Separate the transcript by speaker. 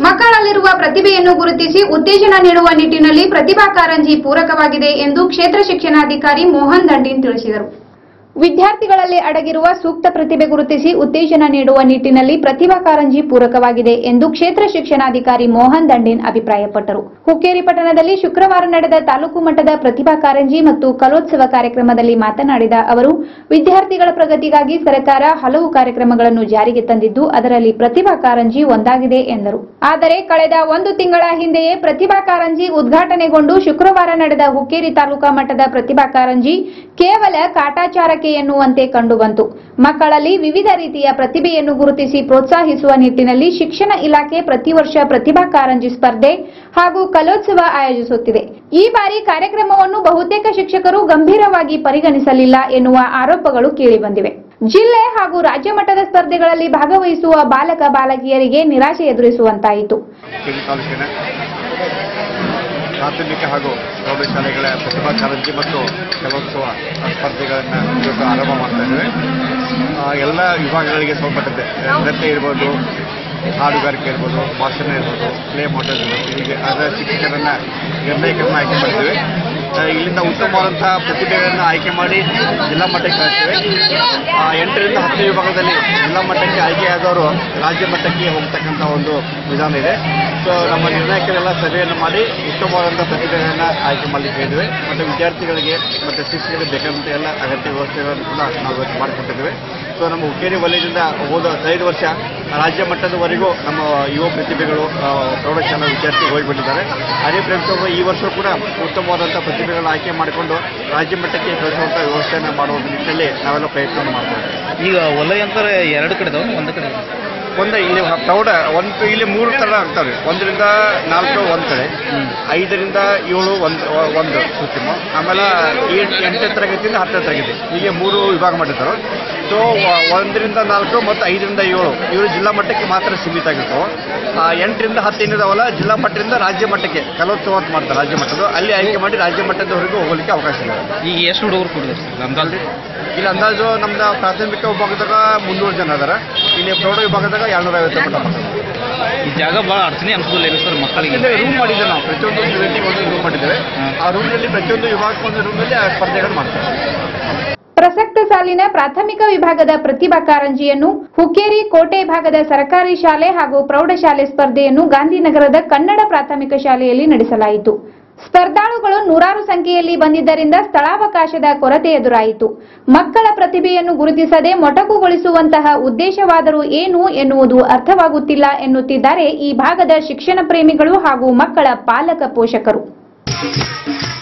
Speaker 1: ಮಕ್ಕಳಲ್ಲಿರುವ ಪ್ರತಿಭೆಯನ್ನು ಗುರುತಿಸಿ ಉತ್ತೇಜನ ನೀಡುವ ನಿಟ್ಟಿನಲ್ಲಿ ಪ್ರತಿಭಾ ಕಾರಂಜಿ ಪೂರಕವಾಗಿದೆ ಎಂದು ಕ್ಷೇತ್ರ ಶಿಕ್ಷಣಾಧಿಕಾರಿ ಮೋಹನ್ ದಂಡೀನ್ ತಿಳಿಸಿದರು ವಿದ್ಯಾರ್ಥಿಗಳಲ್ಲಿ ಅಡಗಿರುವ ಸೂಕ್ತ ಪ್ರತಿಭೆ ಗುರುತಿಸಿ ಉತ್ತೇಜನ ನೀಡುವ ನಿಟ್ಟಿನಲ್ಲಿ ಪ್ರತಿಭಾ ಕಾರಂಜಿ ಪೂರಕವಾಗಿದೆ ಎಂದು ಕ್ಷೇತ್ರ ಶಿಕ್ಷಣಾಧಿಕಾರಿ ಮೋಹನ್ ದಂಡೀನ್ ಅಭಿಪ್ರಾಯಪಟ್ಟರು ಹುಕ್ಕೇರಿ ಪಟ್ಟಣದಲ್ಲಿ ಶುಕ್ರವಾರ ನಡೆದ ತಾಲೂಕು ಮಟ್ಟದ ಪ್ರತಿಭಾ ಕಾರಂಜಿ ಮತ್ತು ಕಲೋತ್ಸವ ಕಾರ್ಯಕ್ರಮದಲ್ಲಿ ಮಾತನಾಡಿದ ಅವರು ವಿದ್ಯಾರ್ಥಿಗಳ ಪ್ರಗತಿಗಾಗಿ ಸರ್ಕಾರ ಹಲವು ಕಾರ್ಯಕ್ರಮಗಳನ್ನು ಜಾರಿಗೆ ತಂದಿದ್ದು ಅದರಲ್ಲಿ ಪ್ರತಿಭಾ ಕಾರಂಜಿ ಒಂದಾಗಿದೆ ಎಂದರು ಆದರೆ ಕಳೆದ ಒಂದು ತಿಂಗಳ ಹಿಂದೆಯೇ ಪ್ರತಿಭಾ ಕಾರಂಜಿ ಉದ್ಘಾಟನೆಗೊಂಡು ಶುಕ್ರವಾರ ನಡೆದ ಹುಕ್ಕೇರಿ ತಾಲೂಕಾ ಮಟ್ಟದ ಪ್ರತಿಭಾ ಕಾರಂಜಿ ಕೇವಲ ಕಾಟಾಚಾರಕ್ಕೆ ಎನ್ನುವಂತೆ ಕಂಡುಬಂತು ಮಕ್ಕಳಲ್ಲಿ ವಿವಿಧ ರೀತಿಯ ಪ್ರತಿಭೆಯನ್ನು ಗುರುತಿಸಿ ಪ್ರೋತ್ಸಾಹಿಸುವ ನಿಟ್ಟಿನಲ್ಲಿ ಶಿಕ್ಷಣ ಇಲಾಖೆ ಪ್ರತಿ ವರ್ಷ ಪ್ರತಿಭಾ ಕಾರಂಜಿ ಸ್ಪರ್ಧೆ ಹಾಗೂ ಕಲೋತ್ಸವ ಆಯೋಜಿಸುತ್ತಿದೆ ಈ ಬಾರಿ ಕಾರ್ಯಕ್ರಮವನ್ನು ಬಹುತೇಕ ಶಿಕ್ಷಕರು ಗಂಭೀರವಾಗಿ ಪರಿಗಣಿಸಲಿಲ್ಲ ಎನ್ನುವ ಆರೋಪಗಳು ಕೇಳಿಬಂದಿವೆ ಜಿಲ್ಲೆ ಹಾಗೂ ರಾಜ್ಯ ಮಟ್ಟದ ಸ್ಪರ್ಧೆಗಳಲ್ಲಿ ಭಾಗವಹಿಸುವ ಬಾಲಕ ಬಾಲಕಿಯರಿಗೆ ನಿರಾಶೆ ಎದುರಿಸುವಂತಾಯಿತು
Speaker 2: ಹುಕ್ಕೇರಿ ತಾಲೂಕಿನ ಪ್ರಾಥಮಿಕ ಹಾಗೂ ಪ್ರೌಢಶಾಲೆಗಳ ಪ್ರತಿಭಾ ಕಾರಂಜಿ ಮತ್ತು ಕಲೋತ್ಸವ ಸ್ಪರ್ಧೆಗಳನ್ನು ಇವತ್ತು ಆರಂಭ ಮಾಡ್ತಾ ಇದ್ದೇವೆ ಆ, ಎಲ್ಲ ವಿಭಾಗಗಳಿಗೆ ಸಂಬಂಧಪಟ್ಟಂತೆ ನೃತ್ಯ ಇರ್ಬೋದು ಹಾಡುಗಾರಿಕೆ ಇರ್ಬೋದು ಭಾಷಣ ಇರ್ಬೋದು ಪ್ಲೇ ಮಾಡೆಲ್ ಇರ್ಬೋದು ಹೀಗೆ ಅದರ ಶಿಕ್ಷಕರನ್ನು ನಿರ್ಣಾಯಕರನ್ನು ಆಯ್ಕೆ ಮಾಡಿದ್ದೇವೆ ಆ, ಇಲ್ಲಿಂದ ಉತ್ತಮವಾದಂತಹ ಪ್ರತಿಭೆಗಳನ್ನು ಆಯ್ಕೆ ಮಾಡಿ ಜಿಲ್ಲಾ ಮಟ್ಟಕ್ಕೆ ಕಳಿಸ್ತೇವೆ ಆ, ಎಂಟರಿಂದ ಹತ್ತನೇ ವಿಭಾಗದಲ್ಲಿ ಜಿಲ್ಲಾ ಮಟ್ಟಕ್ಕೆ ಆಯ್ಕೆಯಾದವರು ರಾಜ್ಯ ಮಟ್ಟಕ್ಕೆ ಹೋಗ್ತಕ್ಕಂಥ ಒಂದು ವಿಧಾನ ಇದೆ ಸೊ ನಮ್ಮ ನಿರ್ಣಾಯಕರೆಲ್ಲ ಸಭೆಯನ್ನು ಮಾಡಿ ಉತ್ತಮವಾದಂಥ ಪ್ರತಿಭೆಗಳನ್ನು ಆಯ್ಕೆ ಮಾಡಲಿಕ್ಕೆ ಹೇಳಿದ್ದೇವೆ ಮತ್ತು ವಿದ್ಯಾರ್ಥಿಗಳಿಗೆ ಮತ್ತು ಶಿಕ್ಷಕರಿಗೆ ಬೇಕಾದಂಥ ಎಲ್ಲ ಅಗತ್ಯ ವ್ಯವಸ್ಥೆಗಳನ್ನು ಕೂಡ ನಾವು ಇವತ್ತು ಮಾಡಿಕೊಟ್ಟಿದ್ದೇವೆ ಸೊ ನಮ್ಮ ಹುಕ್ಕೇರಿ ವಲಯದಿಂದ ಹೋದ ಐದು ವರ್ಷ ರಾಜ್ಯ ಮಟ್ಟದವರೆಗೂ ನಮ್ಮ ಯುವ ಪ್ರತಿಭೆಗಳು ಆ, ಪ್ರೌಢಶಾಲಾ ವಿದ್ಯಾರ್ಥಿ ಹೋಗಿಬಿಟ್ಟಿದ್ದಾರೆ ಅದೇ ಪ್ರಯುಕ್ತ ಈ ವರ್ಷ ಕೂಡ ಉತ್ತಮವಾದಂಥ ಪ್ರತಿಭೆಗಳನ್ನು ಆಯ್ಕೆ ಮಾಡಿಕೊಂಡು ರಾಜ್ಯ ಮಟ್ಟಕ್ಕೆ ಕಳಿಸುವಂಥ ವ್ಯವಸ್ಥೆಯನ್ನು ಮಾಡುವ ನಿಟ್ಟಿನಲ್ಲಿ ನಾವೆಲ್ಲ ಪ್ರಯತ್ನವನ್ನು ಮಾಡ್ತೇವೆ
Speaker 3: ಈಗ ವಲಯ ಅಂತಾರೆ ಎರಡು ಕಡೆ ಇದಾವೆ ಒಂದು ಕಡೆ
Speaker 2: ಒಂದು ಇಲ್ಲಿ ಪ್ರೌಢ ಒಂದು ಇಲ್ಲಿ ಮೂರು ಥರ ಆಗ್ತವೆ ಒಂದರಿಂದ ನಾಲ್ಕು ಒಂದು ಕಡೆ ಐದರಿಂದ ಏಳು ಒಂದು ಒಂದು ಸುತ್ತಿಮ ಆಮೇಲೆ ಏಟ್ ಎಂಟನೇ ತರಗತಿಯಿಂದ ಹತ್ತನೇ ತರಗತಿ ಹೀಗೆ ಮೂರು ವಿಭಾಗ ಮಾಡಿರ್ತಾರೆ ಸೊ ಒಂದರಿಂದ ನಾಲ್ಕು ಮತ್ತು ಐದರಿಂದ ಏಳು ಇವರು ಜಿಲ್ಲಾ ಮಟ್ಟಕ್ಕೆ ಮಾತ್ರ ಸೀಮಿತ ಆಗಿರ್ತಾವೆ ಆ, ಎಂಟರಿಂದ ಹತ್ತು ಏನಿದಾವಲ್ಲ ಜಿಲ್ಲಾ ಮಟ್ಟದಿಂದ ರಾಜ್ಯ ಮಟ್ಟಕ್ಕೆ ಕಲೋತ್ಸವ ಅಂತ ಮಾಡ್ತಾರೆ ರಾಜ್ಯ ಮಟ್ಟದ್ದು ಅಲ್ಲಿ ಆಯ್ಕೆ ಮಾಡಿ ರಾಜ್ಯ ಮಟ್ಟದವರೆಗೂ ಹೋಗಲಿಕ್ಕೆ ಅವಕಾಶ ಇದೆ
Speaker 3: ಈಗ ಎಷ್ಟು ಹುಡುಗರು ಕೊಡಿದ್ರು ಸರ್ ಅಂದಾಜು
Speaker 2: ಇಲ್ಲಿ ಅಂದಾಜು ನಮ್ದು ಪ್ರಾಥಮಿಕ ವಿಭಾಗದಾಗ ಮುನ್ನೂರು ಜನ ಅದಾರ ಇಲ್ಲಿ ಪ್ರೌಢ ವಿಭಾಗದಾಗ ಎರಡ್ನೂರ ಐವತ್ತು ಮಟ್ಟ
Speaker 3: ಈ ಜಾಗ ಭಾಳ ಅಡಚಣೆ ಅನ್ಸೋದಿಲ್ಲ ಇಲ್ಲ ಸರ್ ಮಕ್ಕಳಿಗೆ
Speaker 2: ಇಲ್ಲಿ ರೂಮ್ ಮಾಡಿದ್ದೇವೆ ನಾವು ಪ್ರತಿಯೊಂದು ಯೂನಿಟ್ಗೆ ಒಂದು ರೂಮ್ ಮಾಡಿದ್ದೇವೆ ಆ ರೂಮ್ನಲ್ಲಿ ಪ್ರತಿಯೊಂದು ವಿಭಾಗಕ್ಕೆ ಒಂದು ರೂಮಲ್ಲಿ ಆ ಸ್ಪರ್ಧೆಗಳು ಮಾಡ್ತಾರೆ
Speaker 1: ಪ್ರಸಕ್ತ ಸಾಲಿನ ಪ್ರಾಥಮಿಕ ವಿಭಾಗದ ಪ್ರತಿಭಾ ಕಾರಂಜಿಯನ್ನು ಹುಕ್ಕೇರಿ ಕೋಟೆ ಭಾಗದ ಸರ್ಕಾರಿ ಶಾಲೆ ಹಾಗೂ ಪ್ರೌಢಶಾಲೆ ಸ್ಪರ್ಧೆಯನ್ನು ಗಾಂಧಿನಗರದ ಕನ್ನಡ ಪ್ರಾಥಮಿಕ ಶಾಲೆಯಲ್ಲಿ ನಡೆಸಲಾಯಿತು ಸ್ಪರ್ಧಾಳುಗಳು ನೂರಾರು ಸಂಖ್ಯೆಯಲ್ಲಿ ಬಂದಿದ್ದರಿಂದ ಸ್ಥಳಾವಕಾಶದ ಕೊರತೆ ಎದುರಾಯಿತು ಮಕ್ಕಳ ಪ್ರತಿಭೆಯನ್ನು ಗುರುತಿಸದೆ ಮೊಟಕುಗೊಳಿಸುವಂತಹ ಉದ್ದೇಶವಾದರೂ ಏನು ಎನ್ನುವುದು ಅರ್ಥವಾಗುತ್ತಿಲ್ಲ ಎನ್ನುತ್ತಿದ್ದಾರೆ ಈ ಭಾಗದ ಶಿಕ್ಷಣ ಪ್ರೇಮಿಗಳು ಹಾಗೂ ಮಕ್ಕಳ ಪಾಲಕ ಪೋಷಕರು